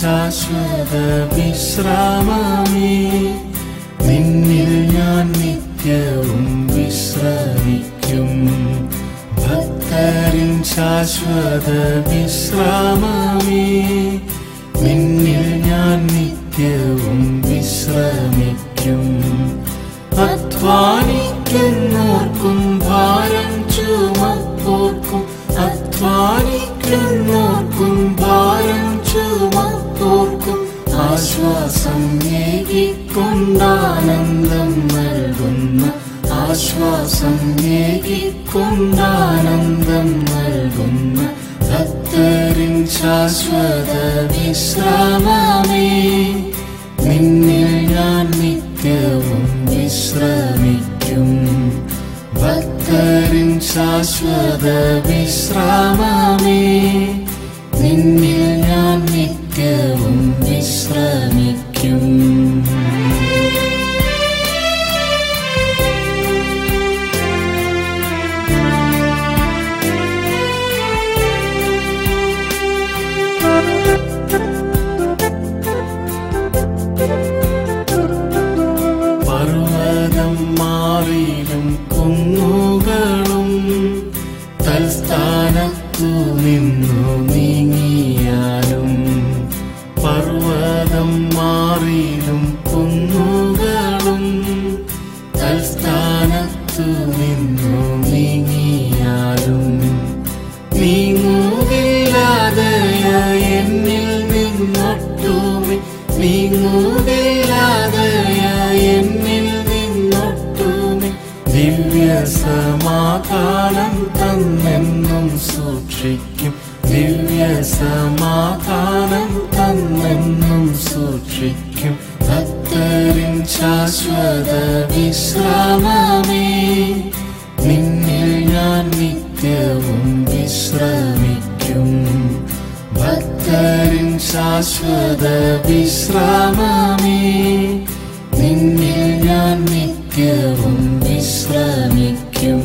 ശാശ്വത വിശ്രാമമേ നിന്നിൽ ഞാൻ നിത്യവും വിശ്രമിക്കും ഭക്തരിൻ ശാശ്വത വിശ്രാമമേ നിന്നിൽ ഞാൻ നിത്യവും വിശ്രമിക്കും അധ്വാനിക്കുന്നോർക്കും ഭാരം ചുമപ്പോർക്കും അധ്വാനിക്കുന്നോർക്കും ഭാരം ചുമപ്പോർക്കും ആശ്വാസം ഏകിക്കൊണ്ടാനന്ദം നൽകുന്ന ആശ്വാസം ഏകിക്കൊണ്ടാനന്ദം നൽകുന്ന ഭക്തരിൻ ശാശ്വത വിശ്രാമമേ നിന്നിൽ ഞാൻ നിത്യവും വിശ്രമിക്കും ഭക്തരിൻ ശാശ്വത വിശ്രാമമേ നിന്നിൽ ഞാൻ നിത്യവും വിശ്രമിക്കും പർവ്വതം മാറിലും കുന്നുകളും തൽസ്ഥാനത്തു നിന്നു നീങ്ങിയാലും പർവ്വതം മാറിലും കുന്നുകളും തൽസ്ഥാനത്തു നിന്നു നീങ്ങിയാലും നീങ്ങുകില്ലാതെ എന്നിൽ നിന്നൊട്ടുമേ നീങ്ങുകില്ലാതെ എന്നിൽ നിന്നൊട്ടുമേ ദിവ്യ സമാധാനം തന്നെന്നും സൂക്ഷിക്കും ദിവ്യ സമാധാനം തന്നെന്നും സൂക്ഷിക്കും ഭക്തരിൻ ശാശ്വത വിശ്രാമമേ നിന്നിൽ ഞാൻ നിത്യവും വിശ്രമിക്കും ഭക്തരിൻ ശാശ്വത വിശ്രാമമേ നിന്നിൽ ഞാൻ നിത്യവും വിശ്രമിക്കും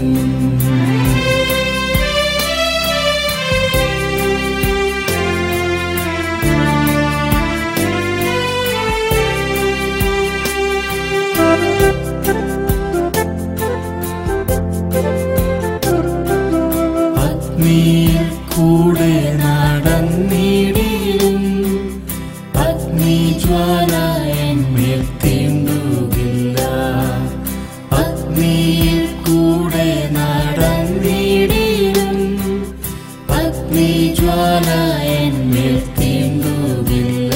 അഗ്നിയിൽ കൂടെ നടന്നിടിലും അഗ്നിജ്വാല എന്മേൽ തീണ്ടുകില്ല അഗ്നിയിൽ കൂടെ നടന്നിടിലും അഗ്നിജ്വാല എന്മേൽ തീണ്ടുകില്ല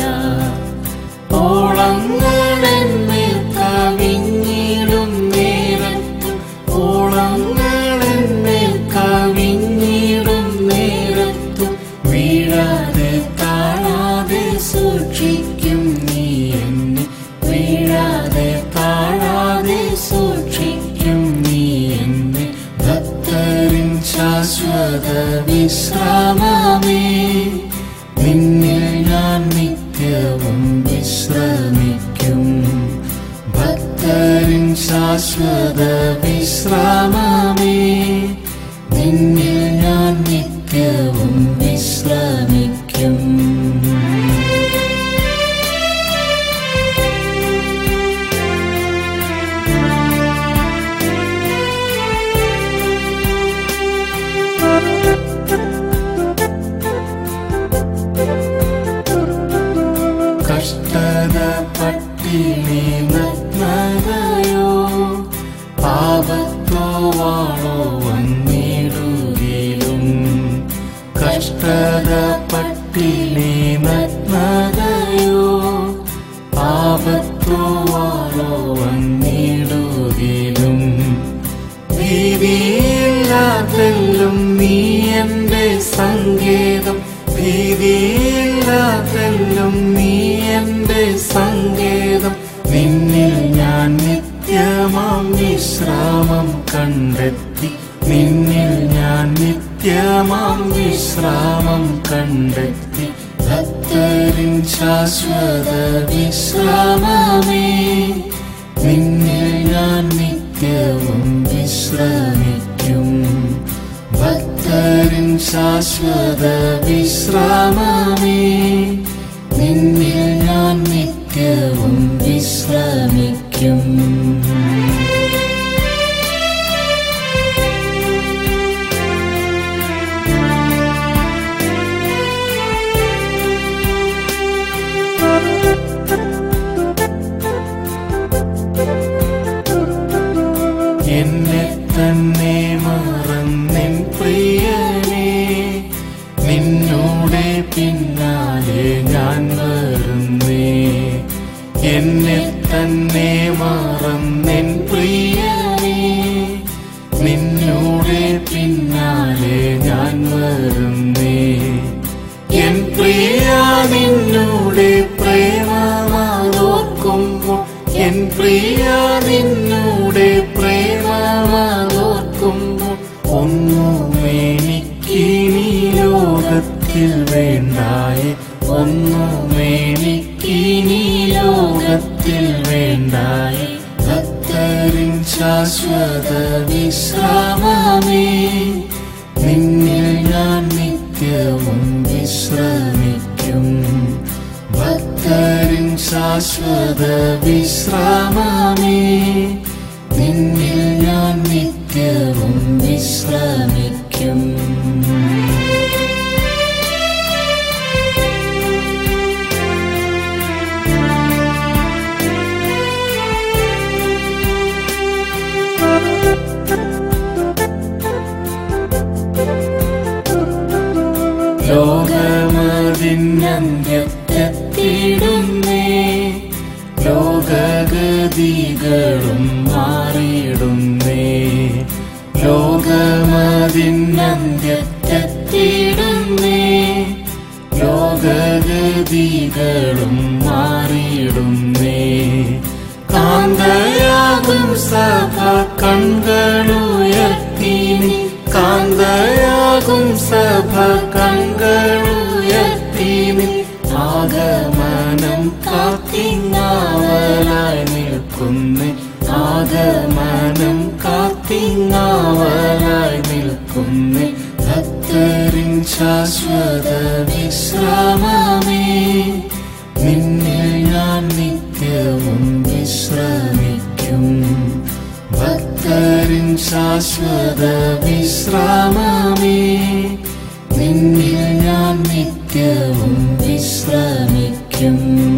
ഓളങ്ങളെന്മേൽ കവിഞ്ഞിടും നേരത്ത് ഓളങ്ങളെന്മേൽ കവിഞ്ഞിടും നേരത്ത് വീഴാതെ താഴാതെ സൂക്ഷിക്കും നീ എന്നെ വീഴാതെ താഴാതെ സൂക്ഷിക്കും നീ എന്നെ ഭക്തരിൻ ശാശ്വത വിശ്രാമമേ നിന്നിൽ ഞാൻ നിത്യവും വിശ്രമിക്കും ഭക്തരിൻ ശാശ്വത വിശ്രാമമേ നിന്നിൽ ഞാൻ നിത്യവും വിശ്രമിക്കും കഷ്ടത പട്ടിണി നഗ്നതയോ പാപത്തോ വാളോ വന്നിടുകയിലും കഷ്ടത പട്ടിണി നഗ്നതയോ പാപത്തോ വാളോ വന്നിടുകയിലും ഭീതിയില്ലാതെല്ലും നീ എന്റെ സങ്കേതം ഭീതിയില്ലാതെല്ലും നീ എന്റെ സങ്കേതം നിന്നിൽ ഞാൻ നിത്യമാം വിശ്രാമം കണ്ടെത്തി നിന്നിൽ ഞാൻ നിത്യമാം വിശ്രാമം കണ്ടെത്തി ഭക്തരിൻ ശാശ്വത വിശ്രാമമേ നിന്നിൽ ഞാൻ നിത്യവും വിശ്രമിക്കും ഭക്തരിൻ ശാശ്വത വിശ്രാമമേ നിന്നിൽ നിത്യവും വിശ്രമിക്കും എന്നെ തന്നെ മറന്നിൻ പ്രിയനെ നിന്നോടെ പിന്നാലെ ഞാൻ വരുന്നേ എന്നെ തന്നെ മറന്നിൻ പ്രിയനെ നിന്നോടെ പിന്നാലെ ഞാൻ വരുന്നേ എൻ പ്രിയ നിന്നോടെ പ്രേമമാതോർക്കുമ്പോൾ എൻ പ്രിയ നിന്നോടെ പ്രേമമാതോർക്കുമ്പോൾ ഒന്നും എനിക്കിനി ലോകത്തിൽ വേണ്ടായേ ഒന്നും എനിക്കിനി ലോകത്തിൽ വേണ്ടായേ ഭക്തരിൻ ശാശ്വത വിശ്രാമമേ നിന്നിൽ ഞാൻ നിത്യവും വിശ്രമിക്കും ഭക്തരിൻ ശാശ്വത വിശ്രാമമേ നിന്നിൽ ഞാൻ നിത്യവും വിശ്രമിക്കും ലോകമതിന്യത്യത്തിടുന്നേ ലോകഗതികളും മാറിയിടുന്നേ ലോകമതിന്യത്യത്തിടുന്നേ ലോകഗതികളും മാറിയിടുന്നേ കാന്തയാകും സഭ കൺകളുയർത്തിനി കാന്തയാകും സഭ കൺകളുയർത്തിനി ആഗമനം കാത്തിങ്ങാവലായി നിൽക്കുന്നേ ആഗമനം കാത്തിങ്ങാവലായി നിൽക്കുന്നേ ഭക്തരിൻ ശാശ്വത വിശ്രാമമേ നിന്നിൽ ഞാൻ നിത്യവും വിശ്രമിക്കും ഭക്തരിൻ ശാശ്വത വിശ്രാമമേ നിന്നിൽ ഞാൻ നിത്യവും വിശ്രമിക്കും